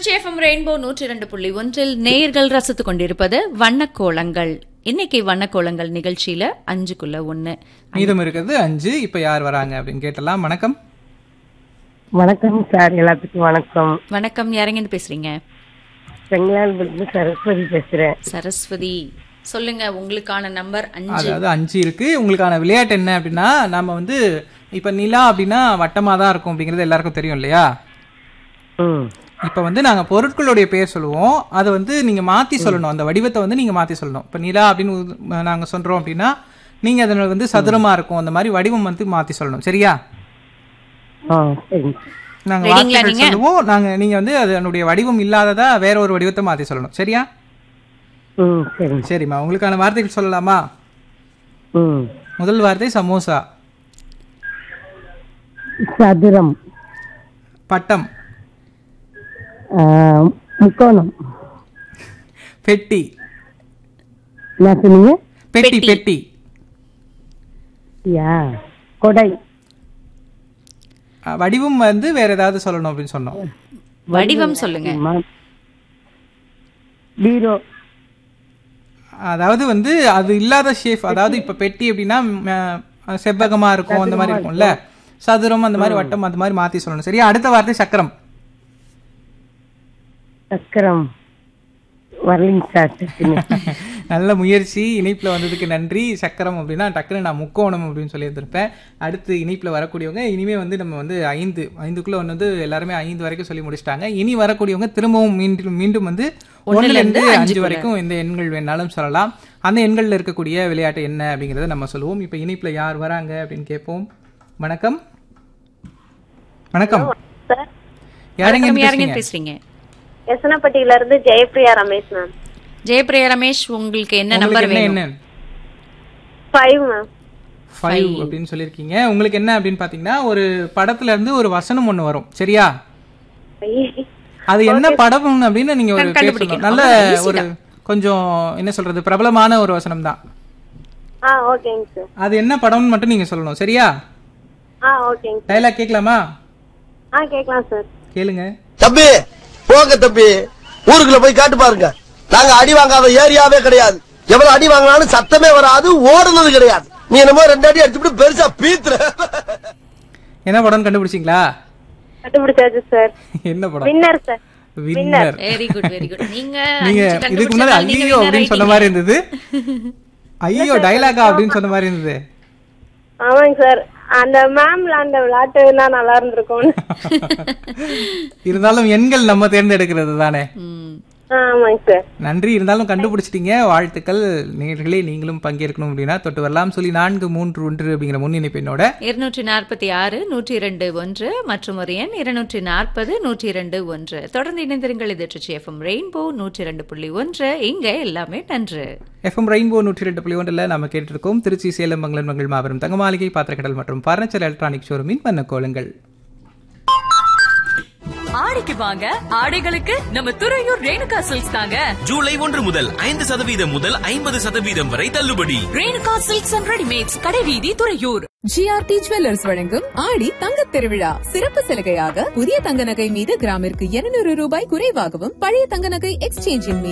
Trichy FM rainbow நூற்றி இரண்டு புள்ளி ஒன்றில் நேயர்கள் ரசித்துக் கொண்டிருப்பது வண்ணக்கோலங்கள் இன்னைக்கு வண்ணக்கோலங்கள் நிகழ்ச்சியில அஞ்சுக்குள்ள ஒண்ணு மீதம் இருக்கிறது அஞ்சு இப்ப யார் வராங்க அப்படின்னு கேட்டலாம் வணக்கம் வணக்கம் சார் எல்லாத்துக்கும் வணக்கம் வணக்கம் யாரங்க பேசுறீங்க செங்கலால் சரஸ்வதி பேசுறேன் சரஸ்வதி சொல்லுங்க உங்களுக்கான நம்பர் அஞ்சு அதாவது அஞ்சு இருக்கு உங்களுக்கான விளையாட்டு என்ன அப்படின்னா நம்ம வந்து இப்ப நிலா அப்படின்னா வட்டமா தான் இருக்கும் அப்படிங்கிறது எல்லாருக்கும் தெரியும் இல்லையா ம் இப்ப வந்து நாங்க பொருட்களுடைய பேர் சொல்லுவோம் அதை வந்து நீங்க மாத்தி சொல்லணும் அந்த வடிவத்தை வந்து நீங்க மாத்தி சொல்லணும் இப்ப நிலா அப்படின்னு உ- நாங்க சொல்றோம் அப்படின்னா நீங்க அதில் வந்து சதுரமா இருக்கும் அந்த மாதிரி வடிவம் வந்து மாத்தி சொல்லணும் சரியா ஆ சரிங்க நாங்க Ready-ங்களா வார்த்தைகள் நீங்க? சொல்லுவோம் நாங்க நீங்க வந்து அதனுடைய வடிவம் இல்லாததா வேற ஒரு வடிவத்தை மாத்தி சொல்லணும் சரியா ம் சரிங்க சரிம்மா உங்களுக்கான வார்த்தைகள் சொல்லலாமா ம் முதல் வார்த்தை சமோசா சதுரம் பட்டம் ஆ, முக்கோணம் பெட்டி என்ன சொன்னீங்க பெட்டி பெட்டி யா கொடை அஹ், வடிவம் வந்து வேற ஏதாவது சொல்லணும் அப்படின்னு சொன்னோம் வடிவம் சொல்லுங்க ம- பீரோ அதாவது வந்து அது இல்லாத ஷேப் அதாவது இப்ப பெட்டி அப்படின்னா ம், அஹ், செவ்வகமா இருக்கும் அந்த மாதிரி இருக்கும்ல சதுரம் அந்த மாதிரி வட்டம் அந்த மாதிரி மாத்தி சொல்லணும் சரியா அடுத்த வார்த்தை சக்கரம் சக்கரம் வரலிங்க சார் டக்குன்னு. நல்ல முயற்சி இணைப்புல வந்ததுக்கு நன்றி சக்கரம் அப்படின்னா டக்குன்னு நான் முக்கோணம் அப்படின்னு சொல்லியிருந்திருப்பேன் அடுத்து இணைப்புல வரக்கூடியவங்க இனிமே வந்து நம்ம வந்து ஐந்து ஐந்துக்குள்ள ஒன்று வந்து எல்லாருமே ஐந்து வரைக்கும் சொல்லி முடிச்சிட்டாங்க இனி வரக்கூடியவங்க திரும்பவும் மீண்டும் மீண்டும் வந்து ஒண்ணுல இருந்து அஞ்சு வரைக்கும் எந்த எண்கள் வேணாலும் சொல்லலாம் அந்த எண்கள்ல இருக்கக்கூடிய விளையாட்டு என்ன அப்படிங்கறத நம்ம சொல்லுவோம் இப்போ இணைப்புல யார் வராங்க அப்படின்னு கேட்போம் வணக்கம் வணக்கம் சார் யாருங்க வணக்கம், யாருங்க பேசுறீங்க பேசுறீங்க எசனப்பட்டியில இருந்து ஜெயப்பிரியா ரமேஷ் மேம் ஜெயபிரியா ரமேஷ் உங்களுக்கு என்ன உங்களுக்கு நம்பர் என்ன வேணும் என்ன ஃபைவ் மேம் ஃபைவ் அப்படின்னு சொல்லியிருக்கீங்க உங்களுக்கு என்ன அப்படின்னு பாத்தீங்கன்னா ஒரு படத்துல இருந்து ஒரு வசனம் ஒண்ணு வரும் சரியா அது என்ன படம் அப்படின்னு நீங்க ஒரு பேர் கண்டுபிடிக்கணும். சொல்லணும் நல்ல அவ்வளவுதான், easy ஒரு கொஞ்சம் என்ன சொல்றது பிரபலமான ஒரு வசனம் தான் ஆ ஓகேங்க சார் அது என்ன படம்னு மட்டும் நீங்க சொல்லணும் சரியா ஆ ஓகேங்க சார் டைலாக் கேட்கலாமா ஆ கேட்கலாம் சார் கேளுங்க தம்பி போங்க தம்பி ஊருக்குள்ள போய் காட்டு பாருங்க நாங்க அடி வாங்காத ஏரியாவே கிடையாது எவ்வளவு அடி வாங்கினாலும் சத்தமே வராது ஓடுனது கிடையாது நீ என்னமோ ரெண்டு அடி அடிச்சுட்டு பெருசா பீத்துற என்ன படம்னு கண்டுபிடிச்சிங்களா கண்டுபிடிச்சாச்சு சார் என்ன படம் winner sir winner very good very good நீங்க நீங்க அஞ்சு இதுக்கு முன்னாடி கண்டுபிடிச்சதால நீங்க ஐயோ winner அப்படின்னு சொன்ன ஆயிட்டீங்க. மாதிரி இருந்தது ஐயோ டைலாகா அப்படின்னு சொன்ன மாதிரி இருந்தது ஆமாங்க சார் அந்த மேம்ல அந்த விளையாட்டுனா நல்லா இருந்திருக்கும்னு இருந்தாலும் எண்கள் நம்ம தேர்ந்தெடுக்கிறது தானே ம். ஆ, ஆமாங்க சார் நன்றி இருந்தாலும் கண்டுபிடிச்சிட்டீங்க வாழ்த்துக்கள் நேர்களே நீங்களும் பங்கேற்கணும் அப்படின்னா தொட்டு வரலாம் சொல்லி நான்கு மூன்று ஒன்று அப்படிங்கிற முன்னிணைப்பினோட இருநூற்றி நாற்பத்தி ஆறு நூற்றி இரண்டு ஒன்று மற்றும் ஒரு எண் இருநூற்றி நாற்பது நூற்றி இரண்டு ஒன்று தொடர்ந்து இணைந்திருங்கள் இது ட்ரிச்சி எஃப்எம் ரெயின்போ நூற்றி இரண்டு புள்ளி ஒன்று இங்க எல்லாமே நன்று எஃப்எம் ரெயின்போ நூற்றி ரெண்டு புள்ளி ஒன்றில் நம்ம கேட்டிருக்கோம் திருச்சி சேலம் மங்களன் மங்கள் மாபெரும் தங்க மாளிகை பாத்திரக்கடல் மற்றும் பர்னிச்சர் எலக்ட்ரானிக் ஷோரூமின் வண்ணக்கோலங்கள் ஆடிக்கு வாங்க ஆடைகளுக்கு நம்ம துறையூர் ரேணுகா சில்க்ஸ் தாங்க ஜூலை ஒன்று முதல் ஐந்து சதவீதம் முதல் ஐம்பது சதவீதம் வரை தள்ளுபடி ரேணுகா சில்க்ஸ் அண்ட் ரெடிமேட்ஸ் கடைவீதி துறையூர் ஜிஆர்டி ஜுவல்லர்ஸ் வழங்கும் ஆடி தங்கத் திருவிழா சிறப்பு சலுகையாக புதிய தங்க நகை மீது கிராமிற்கு 200 ரூபாய் குறைவாகவும் பழைய தங்க நகை எக்ஸ்சேஞ்சின் மீது